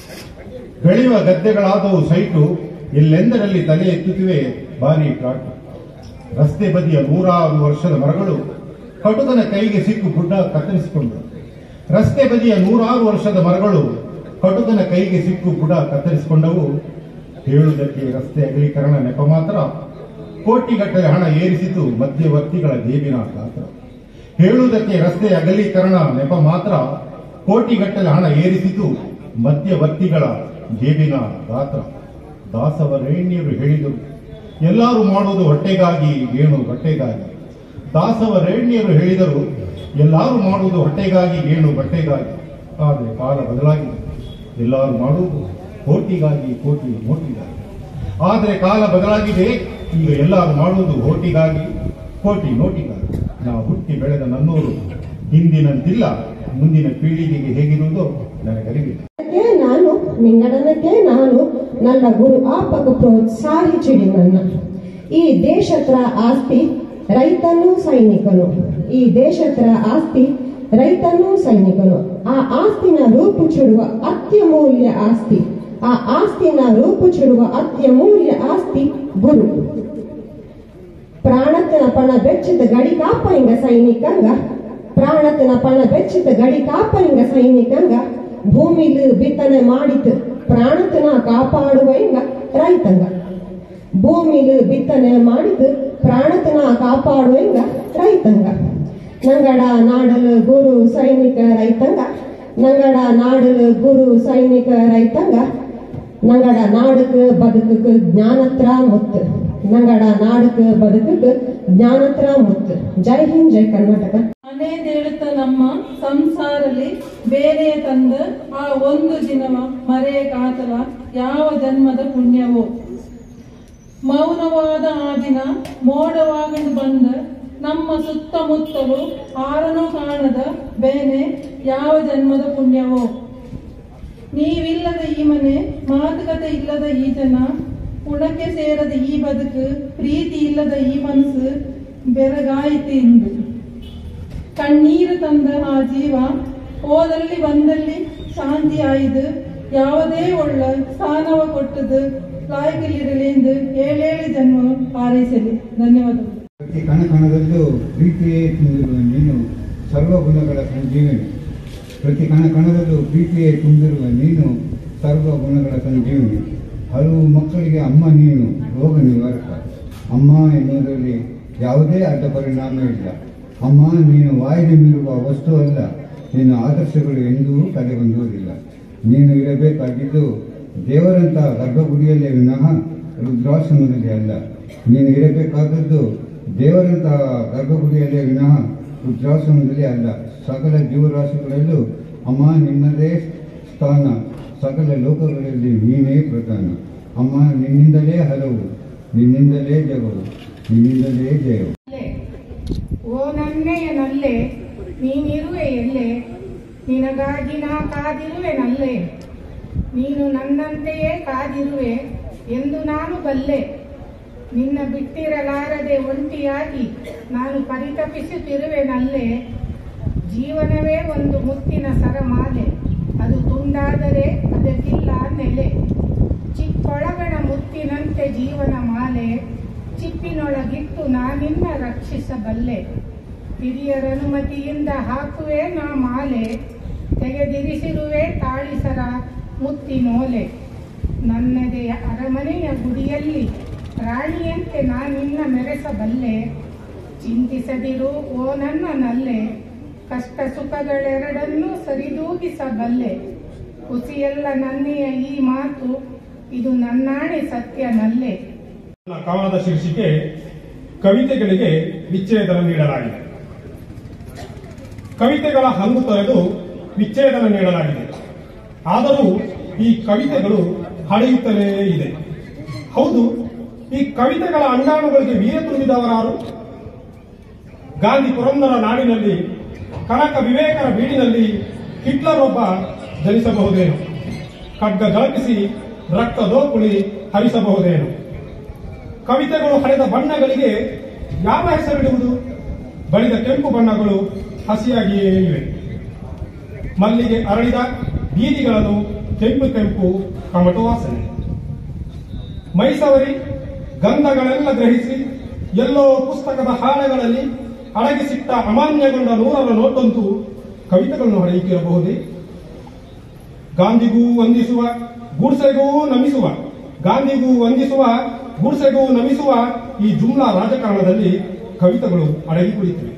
ಬೆಳೆಯುವ ಗದ್ದೆಗಳಾದವು ಸೈಟು ಎಲ್ಲೆಂದರಲ್ಲಿ ತಲೆ ಎತ್ತುತ್ತಿವೆ ಬಾರಿ ಪ್ಲಾಟ್ ರಸ್ತೆ ಬದಿಯ ನೂರಾರು ವರ್ಷದ ಮರಗಳು ಕಟುಕನ ಕೈಗೆ ಸಿಕ್ಕು ಗುಡ್ಡ ಕತ್ತರಿಸಿಕೊಂಡು ರಸ್ತೆ ಬದಿಯ ನೂರಾರು ವರ್ಷದ ಮರಗಳು ಕಟುಕನ ಕೈಗೆ ಸಿಕ್ಕು ಬುಡ ಕತ್ತರಿಸಿಕೊಂಡವು ಹೇಳುವುದಕ್ಕೆ ರಸ್ತೆ ಅಗಲೀಕರಣ ನೆಪ ಮಾತ್ರ ಕೋಟಿಗಟ್ಟಲೆ ಹಣ ಏರಿಸಿತು ಮಧ್ಯವರ್ತಿಗಳ ಜೇಬಿನ ಗಾತ್ರ ಹೇಳುವುದಕ್ಕೆ ರಸ್ತೆ ಅಗಲೀಕರಣ ನೆಪ ಮಾತ್ರ ಕೋಟಿಗಟ್ಟಲೆ ಹಣ ಏರಿಸಿತು ಮಧ್ಯವರ್ತಿಗಳ ಜೇಬಿನ ಗಾತ್ರ ದಾಸವರೇಣ್ಯರು ಹೇಳಿದರು ಎಲ್ಲರೂ ಮಾಡುವುದು ಹೊಟ್ಟೆಗಾಗಿ ಏನು ಬಟ್ಟೆಗಾಗಿ ದಾಸವರೇಣ್ಯರು ಹೇಳಿದರು ಎಲ್ಲರೂ ಮಾಡುವುದು ಹೊಟ್ಟೆಗಾಗಿ ಏನು ಬಟ್ಟೆಗಾಗಿ ಆದರೆ ಕಾಲ ಬದಲಾಗಿದೆ ಎಲ್ಲರೂ ಮಾಡುವುದು ಕೋಟಿಗಾಗಿ ಕೋಟಿ ನೋಟಿಗಾಗಿ ಆದರೆ ಕಾಲ ಬದಲಾಗಿದೆ ಈಗ ಎಲ್ಲರೂ ಮಾಡುವುದು ಹೋಟಿಗಾಗಿ ಕೋಟಿ ನೋಟಿಗಾಗಿ ನಾವು ಹುಟ್ಟಿ ಬೆಳೆದ ನನ್ನೂರು ಹಿಂದಿನಂತಿಲ್ಲ ಮುಂದಿನ ಪೀಳಿಗೆಗೆ ಹೇಗಿರುವುದೋ ನನಗರಿವಿಲ್ಲ ಕ್ಕೆ ನಾನು ನಿನ್ನಡನಕ್ಕೆ ನಾನು ನನ್ನ ಗುರು ಆಪಕ ಪ್ರೋತ್ಸಾಹಿಸಿಡಿ ನನ್ನ ಈ ದೇಶತ್ರ ಆಸ್ತಿ ರೈತನು ಸೈನಿಕನು ಈ ದೇಶತ್ರ ಆಸ್ತಿ ರೈತನು ಸೈನಿಕನು ಆ ಆಸ್ತಿನ ರೂಪುಚಿಡುವ ಅತ್ಯಮೂಲ್ಯ ಆಸ್ತಿ ಆ ಆಸ್ತಿನ ರೂಪುಚಿಡುವ ಅತ್ಯಮೂಲ್ಯ ಆಸ್ತಿ ಗುರು ಪ್ರಾಣತನ ಪಣ ಬೆಚ್ಚಿದ ಗಡಿ ಕಾಪ ಹಿಂಗ ಸೈನಿಕಂಗ ಪ್ರಾಣತನ ಪಣ ಬೆಚ್ಚಿದ ಗಡಿ ಕಾಪ ಹಿಂಗ ಸೈನಿಕಂಗ ಭೂಮಿಲಿ ಬಿತ್ತನೆ ಮಾಡಿತು ಪ್ರಾಣತನ ಕಾಪಾಡುವ ಹಿಂಗ ರೈತಂಗ ಭೂಮಿಲಿ ಬಿತ್ತನೆ ಮಾಡಿತು ಪ್ರಾಣತನ ಕಾಪಾಡುವ ಹಿಂಗ ರೈತಂಗ ನಂಗಡ ನಾಡಲು ಗುರು ಸೈನಿಕ ರೈತಂಗ ನಂಗಡ ನಾಡಲು ಗುರು ಸೈನಿಕ ರೈತಂಗ ನಂಗಡ ನಾಡುக்கு ಬದುಕುக்கு ಜ್ಞಾನತ್ರ ಮುತ್ತು ನಂಗಡ ನಾಡುக்கு ಬದುಕುக்கு ಜ್ಞಾನತ್ರ ಮುತ್ತು ಜೈ ಹಿಂದ್ ಜೈ ಕರ್ನಾಟಕ ಮನೆದೇಳುತ್ತ ನಮ್ಮ ಸಂಸಾರಲಿ ಬೇರೆ ತಂದ ಆ ಒಂದು ದಿನವ ಮರೆಯಕ್ಕಾಗಲ್ಲ ಯಾವ ಜನ್ಮದ ಪುಣ್ಯವೋ ಮೌನವಾದ ಆ ದಿನ ಮೋಡವಾಗಿಂದು ಬಂದ ನಮ್ಮ ಸುತ್ತಮುತ್ತಲು ಆರನೂ ಕಾಣದ ಬೇನೆ ಯಾವ ಜನ್ಮದ ಪುಣ್ಯವೋ ನೀವಿಲ್ಲದ ಈ ಮನೆ ಮಾತುಕತೆ ಇಲ್ಲದ ಈ ಜನ ಉಣಕ್ಕೆ ಸೇರದ ಈ ಬದುಕು ಪ್ರೀತಿ ಇಲ್ಲದ ಈ ಮನಸ್ಸು ಬೆರಗಾಯಿತು ಇಂದು ಕಣ್ಣೀರು ತಂದ ಆ ಜೀವ ಹೋದಲ್ಲಿ ಬಂದಲ್ಲಿ ಶಾಂತಿ ಆಯ್ದು ಯಾವುದೇ ಒಳ್ಳ ಸ್ಥಾನವ ಕೊಟ್ಟದು ಲಾಯಕಲ್ಲಿರಲಿ ಎಂದು ಏಳೇಳು ಜನ್ಮ ಹಾರೈಸಲಿ ಧನ್ಯವಾದಗಳು ಪ್ರತಿ ಕಣಕಣದಲ್ಲೂ ಪ್ರೀತಿಯೇ ತುಂಬಿರುವ ನೀನು ಸರ್ವಗುಣಗಳ ಸಂಜೀವಿನಿ ಪ್ರತಿ ಕಣಕಣದಲ್ಲೂ ಪ್ರೀತಿಯೇ ತುಂಬಿರುವ ನೀನು ಸರ್ವಗುಣಗಳ ಸಂಜೀವಿನಿ ಹಲವು ಮಕ್ಕಳಿಗೆ ಅಮ್ಮ ನೀನು ರೋಗ ನಿವಾರಕ ಅಮ್ಮ ಎನ್ನುವುದರಲ್ಲಿ ಯಾವುದೇ ಅಡ್ಡ ಪರಿಣಾಮ ಇಲ್ಲ ಅಮ್ಮ ನೀನು ವಾಯಿದೆ ಮೀರುವ ವಸ್ತು ಅಲ್ಲ ನಿನ್ನ ಆದರ್ಶಗಳು ಎಂದೂ ಕಲೆಗೊಂಡುವುದಿಲ್ಲ ನೀನು ಇರಬೇಕಾಗಿದ್ದು ದೇವರಂತಹ ಗರ್ಭಗುಡಿಯಲ್ಲೇ ವಿನಃ ರುದ್ರಾಶ್ರಮದಲ್ಲಿ ಅಲ್ಲ ನೀನು ಇರಬೇಕಾದದ್ದು ದೇವರಂತಹ ಗರ್ಭಗುಡಿಯಲ್ಲೇ ವಿನಃ ರುದ್ರಾಶ್ರಮದಲ್ಲಿ ಅಲ್ಲ ಸಕಲ ಜೀವರಾಶಿಗಳಲ್ಲೂ ಅಮ್ಮ ನಿನ್ನದೇ ಸ್ಥಾನ ಸಕಲ ಲೋಕಗಳಲ್ಲಿ ನೀನೇ ಪ್ರಧಾನ ಅಮ್ಮ ನಿನ್ನಿಂದಲೇ ಹಲವು ನಿನ್ನಿಂದಲೇ ಜಗವು ನಿನ್ನಿಂದಲೇ ಜಯವು ಓ ನನ್ನೆಯ ನಲ್ಲೆ ನೀನಿರುವೆ ಎಲ್ಲೆ ನಿನಗಾಗಿ ನಾ ಕಾದಿರುವೆ ನಲ್ಲೆ ನೀನು ನನ್ನಂತೆಯೇ ಕಾದಿರುವೆ ಎಂದು ನಾನು ಬಲ್ಲೆ ನಿನ್ನ ಬಿಟ್ಟಿರಲಾರದೆ ಒಂಟಿಯಾಗಿ ನಾನು ಪರಿತಪಿಸುತ್ತಿರುವೆ ನಲ್ಲೆ ಜೀವನವೇ ಒಂದು ಮುತ್ತಿನ ಸರಮಾಲೆ ಅದು ತುಂಡಾದರೆ ಅದಕ್ಕಿಲ್ಲ ನೆಲೆ ಚಿಕ್ಕೊಳಗಣ ಮುತ್ತಿನಂತೆ ಜೀವನ ಮಾಲೆ ಚಿಪ್ಪಿನೊಳಗಿಟ್ಟು ನಾನಿನ್ನ ರಕ್ಷಿಸಬಲ್ಲೆ ಹಿರಿಯರ ಅನುಮತಿಯಿಂದ ಹಾಕುವೆ ನಾ ಮಾಲೆ ತೆಗೆದಿರಿಸಿರುವೆ ತಾಳಿಸರ ಮುತ್ತಿನೋಲೆ ನನ್ನದೆಯ ಅರಮನೆಯ ಗುಡಿಯಲ್ಲಿ ರಾಣಿಯಂತೆ ನಾನಿನ್ನ ಮೆರೆಸಬಲ್ಲೆ ಚಿಂತಿಸದಿರು ಓ ನನ್ನ ನಲ್ಲೆ ಕಷ್ಟ ಸುಖಗಳೆರಡನ್ನೂ ಸರಿದೂಗಿಸಬಲ್ಲೆ ಹುಸಿಯಲ್ಲ ನನ್ನೆಯ ಈ ಮಾತು ಇದು ನನ್ನಾಣೆ ಸತ್ಯ ನಲ್ಲೆ ನನ್ನ ಕವನದ ಶೀರ್ಷಿಕೆ ಕವಿತೆಗಳಿಗೆ ವಿಚ್ಛೇದನ ನೀಡಲಾಗಿದೆ ಕವಿತೆಗಳ ಹಂಗು ತೊರೆದು ವಿಚ್ಛೇದನ ನೀಡಲಾಗಿದೆ ಆದರೂ ಈ ಕವಿತೆಗಳು ಹಳೆಯುತ್ತಲೇ ಇದೆ ಹೌದು ಈ ಕವಿತೆಗಳ ಅಂಗಾಣುಗಳಿಗೆ ವೀರ ತುಂಬಿದವರಾರು ಗಾಂಧಿ ಪುರಂದರ ನಾಡಿನಲ್ಲಿ ಕನಕ ವಿವೇಕರ ಬೀಡಿನಲ್ಲಿ ಹಿಟ್ಲರ್ ಒಬ್ಬ ಜನಿಸಬಹುದೇನು ಖಡ್ಗ ಝಳಪಿಸಿ ರಕ್ತ ದೋಕುಳಿ ಹರಿಸಬಹುದೇನು ಕವಿತೆಗಳು ಹಳೆದ ಬಣ್ಣಗಳಿಗೆ ಯಾವ ಹೆಸರಿಡುವುದು ಬಳಿದ ಕೆಂಪು ಬಣ್ಣಗಳು ಹಸಿಯಾಗಿಯೇ ಇವೆ ಮಲ್ಲಿಗೆ ಅರಳಿದ ಬೀದಿಗಳನ್ನು ಕೆಂಪು ಕೆಂಪು ಕಮಟು ವಾಸನೆ ಮೈಸವರಿ ಗಂಧಗಳೆಲ್ಲ ಗ್ರಹಿಸಿ ಎಲ್ಲೋ ಪುಸ್ತಕದ ಹಾಳೆಗಳಲ್ಲಿ ಅಡಗಿಸಿಟ್ಟ ಅಮಾನ್ಯಗೊಂಡ ನೂರರ ನೋಟಂತೂ ಕವಿತೆಗಳನ್ನು ಹಳೆಯುತ್ತಿರಬಹುದೇ ಗಾಂಧಿಗೂ ವಂದಿಸುವ ಗೂಡ್ಸೆಗೂ ನಮಿಸುವ ಗಾಂಧಿಗೂ ವಂದಿಸುವ ಗೂಡ್ಸೆಗೂ ನಮಿಸುವ ಈ ಜುಮ್ಲಾ ರಾಜಕಾರಣದಲ್ಲಿ ಕವಿತೆಗಳು ಅಡಗಿ ಕುಳಿತಿವೆ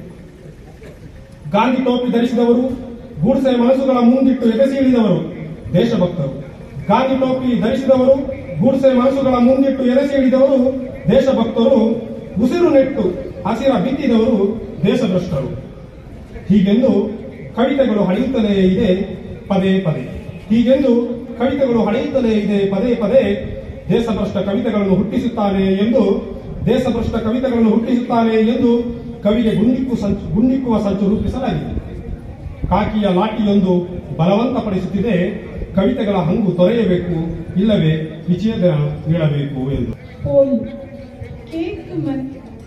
ಗಾಂಧಿ ಟೋಪಿ ಧರಿಸಿದವರು ಗೂಡ್ಸೆ ಮನಸ್ಸುಗಳ ಮುಂದಿಟ್ಟು ಎದೆಸೀಳಿದವರು ದೇಶಭಕ್ತರು ಗಾಂಧಿ ಟೋಪಿ ಧರಿಸಿದವರು ಗೂಡ್ಸೆ ಮನಸ್ಸುಗಳ ಮುಂದಿಟ್ಟು ಎದೆಸೀಳಿದವರು ದೇಶಭಕ್ತರು ಉಸಿರು ನೆಟ್ಟು ಹಸಿರ ಬಿತ್ತಿದವರು ದೇಶಭ್ರಷ್ಟರು ಹೀಗೆಂದು ಕವಿತೆಗಳು ಹಳೆಯುತ್ತಲೇ ಇದೆ ಪದೇ ಪದೇ ಹೀಗೆಂದು ಕವಿತೆಗಳು ಹಳೆಯುತ್ತಲೇ ಇದೆ ಪದೇ ಪದೇ ದೇಶಭ್ರಷ್ಟ ಕವಿತೆಗಳನ್ನು ಹುಟ್ಟಿಸುತ್ತಾನೆ ಎಂದು ದೇಶಭ್ರಷ್ಟ ಕವಿತೆಗಳನ್ನು ಹುಟ್ಟಿಸುತ್ತಾನೆ ಎಂದು ಕವಿಗೆ ಗುಂಡಿಕ್ಕು ಸಂಚು ಗುಂಡಿಕ್ಕುವ ಸಂಚು ರೂಪಿಸಲಾಗಿದೆ ಕಾಕಿಯ ಲಾಠಿಯೊಂದು ಬಲವಂತಪಡಿಸುತ್ತಿದೆ ಕವಿತೆಗಳ ಹಂಗು ತೊರೆಯಬೇಕು ಇಲ್ಲವೇ ವಿಚ್ಛೇದನ ನೀಡಬೇಕು ಎಂದು ಹೋಲ್ ಕೇಕ್ ಮನ್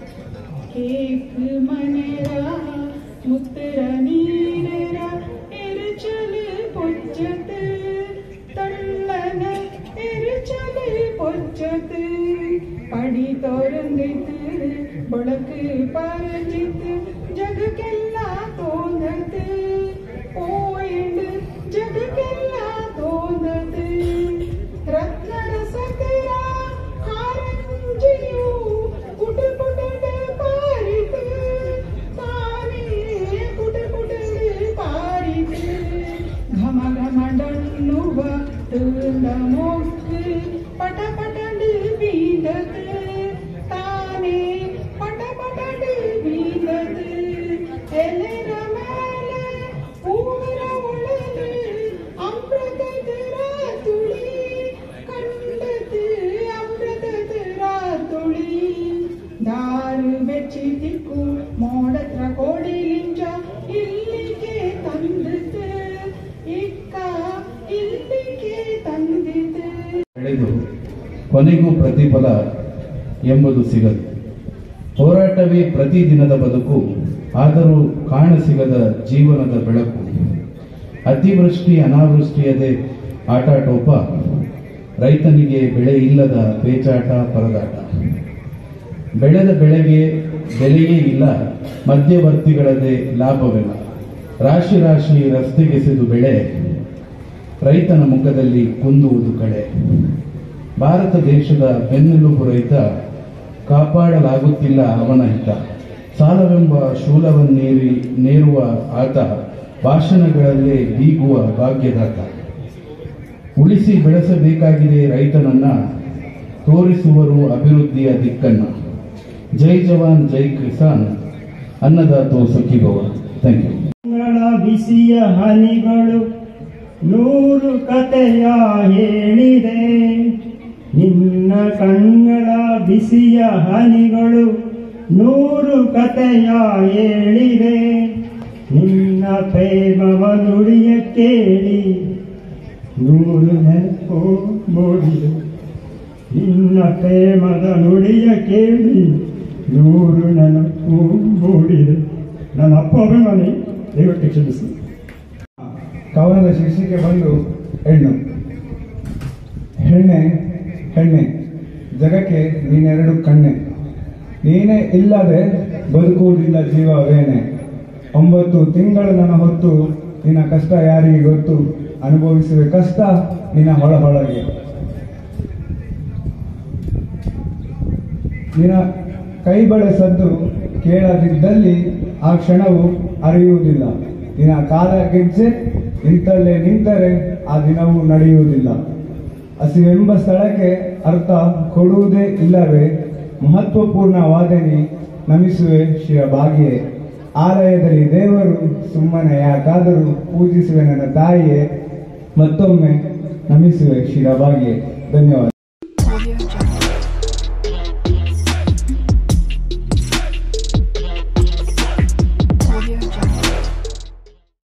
ಕೇಕ್ ಮನೆರ ಮುತ್ತರ ನೀರರ ಎರಿಚಲು പൊച്ചത് തള്ളന എരിച്ചല് പൊച്ചത് പടി തുറന്നിട്ട് ബളക്ക് പറഞ്ഞിട്ട് ജഗക്കെല്ല തോന്നത് പോയിണ്ട് ജഗക്കെല്ല തോന്നത് ರತ್ನರಸಕರ ಕಾರಂಜಿಯು ಪುಟ ಪುಟದ ಪಾರಿತು ತಾನೇ ಪುಟ ಪುಟದ ಪಾರಿತು ಘಮ ಘಮ ಡನ್ನುವ ತುಂಡ ಮೊಗ್ಗು ಪಟ ಪಟಡು ಬೀದದು ತಾನೇ ಪಟ ಪಟಡು ಬೀದದು ಎಲೆರ ಮೇಲೆ ಹೂವಿನ ಒಳಗೆ ಅಮೃತದ ತುಳಿ ಕಂಡது ಅಮೃತದ ತುಳಿ ದಾರು ಬೆಚ್ಚಿದಿಕ್ಕು ಮೋಡತ್ರ ಕೋಡಿಲಿಂಜ ಇಲ್ಲಿಗೆ ತಂದಿತು ಇಕ್ಕ ಇಲ್ಲಿಗೆ ತಂದಿತು ಬೆಳೆದು ಕೊನೆಗೂ ಪ್ರತಿಫಲ ಎಂಬುದು ಸಿಗದು ಹೋರಾಟವೇ ಪ್ರತಿದಿನದ ಬದುಕು ಆದರೂ ಕಾಣಸಿಗದ ಜೀವನದ ಬೆಳಕು ಅತಿವೃಷ್ಟಿ ಅನಾವೃಷ್ಟಿಯದೇ ಆಟಾಟೋಪ ರೈತನಿಗೆ ಬೆಳೆ ಇಲ್ಲದ ಪೇಚಾಟ ಪರದಾಟ ಬೆಳೆದ ಬೆಳೆಗೆ ಬೆಲೆಯೇ ಇಲ್ಲ ಮಧ್ಯವರ್ತಿಗಳದೇ ಲಾಭವಿಲ್ಲ ರಾಶಿ ರಾಶಿ ರಸ್ತೆಗೆಸೆದು ಬೆಳೆ ರೈತನ ಮುಖದಲ್ಲಿ ಕುಂದುವುದು ಕಳೆ ಭಾರತ ದೇಶದ ಬೆನ್ನೆಲುಬು ರೈತ ಕಾಪಾಡಲಾಗುತ್ತಿಲ್ಲ ಅವನ ಹಿತ ಸಾಲವೆಂಬ ಶೂಲವನ್ನೇರಿ ನೇರುವ ಆತ ಭಾಷಣಗಳಲ್ಲೇ ಬೀಗುವ ಭಾಗ್ಯದಾತ ಉಳಿಸಿ ಬೆಳೆಸಬೇಕಾಗಿದೆ ರೈತನನ್ನ ತೋರಿಸುವರು ಅಭಿವೃದ್ಧಿಯ ದಿಕ್ಕನ್ನ ಜೈ ಜವಾನ್ ಜೈ ಕಿಸಾನ್ ಅನ್ನದಾತೋ ಸುಖಿಭವ ಥ್ಯಾಂಕ್ ಯು ಕಣ್ಣಗಳ ಬಿಸಿಯ ಹನಿಗಳು ನೂರು ಕತೆಯ ಹೇಳಿದೆ ನಿನ್ನ ಕಣ್ಣಗಳ ಬಿಸಿಯ ಹನಿಗಳು ನೂರು ಕತೆಯ ಹೇಳಿದೆ ನಿನ್ನ ಪ್ರೇಮವ ನುಡಿಯ ಕೇಳಿ ನೂರು ನೆನಪು ಮೂಡಿದೆ ನಿನ್ನ ಪ್ರೇಮದ ನುಡಿಯ ಕೇಳಿ ನೂರು ನೆನಪು ಮೂಡಿದೆ ನನ್ನ ಅಪ್ಪ ಅಭಿಮಾನಿ ದಯವಿಟ್ಟು ಕ್ಷಮಿಸಿ ಕವನದ ಶೀರ್ಷಿಕೆ ಬಂದು ಹೆಣ್ಣು ಹೆಣ್ಣೆ ಹೆಣ್ಣೆ ಜಗಕ್ಕೆ ನೀನೆರಡು ಕಣ್ಣೆ ನೀನೇ ಇಲ್ಲದೆ ಬದುಕುವುದಿಲ್ಲ ಜೀವವೇನೆ ಒಂಬತ್ತು ತಿಂಗಳು ನನ್ನ ಹೊತ್ತು ನಿನ್ನ ಕಷ್ಟ ಯಾರಿಗೆ ಗೊತ್ತು ಅನುಭವಿಸುವೆ ಕಷ್ಟ ನಿನ್ನ ಹೊಳಹೊಳಗೆ ನಿನ್ನ ಕೈ ಬಳೆ ಸದ್ದು ಕೇಳದಿದ್ದಲ್ಲಿ ಆ ಕ್ಷಣವು ಅರಿಯುವುದಿಲ್ಲ ನಿನ್ನ ಕಾಲ ಗೆಜ್ಜೆ ನಿಂತಲ್ಲೇ ನಿಂತರೆ ಆ ದಿನವೂ ನಡೆಯುವುದಿಲ್ಲ ಹಸಿವೆಂಬ ಸ್ಥಳಕ್ಕೆ ಅರ್ಥ ಕೊಡುವುದೇ ಇಲ್ಲವೇ ಮಹತ್ವಪೂರ್ಣ ವಾದನೆ ನಮಿಸುವೆ ಶಿರಭಾಗಿಯೇ ಆಲಯದಲ್ಲಿ ದೇವರು ಸುಮ್ಮನೆ ಯಾಕಾದರೂ ಪೂಜಿಸುವೆ ನನ್ನ ತಾಯಿಯೇ ಮತ್ತೊಮ್ಮೆ ನಮಿಸುವೆ ಶಿರಭಾಗಿಯೇ ಧನ್ಯವಾದ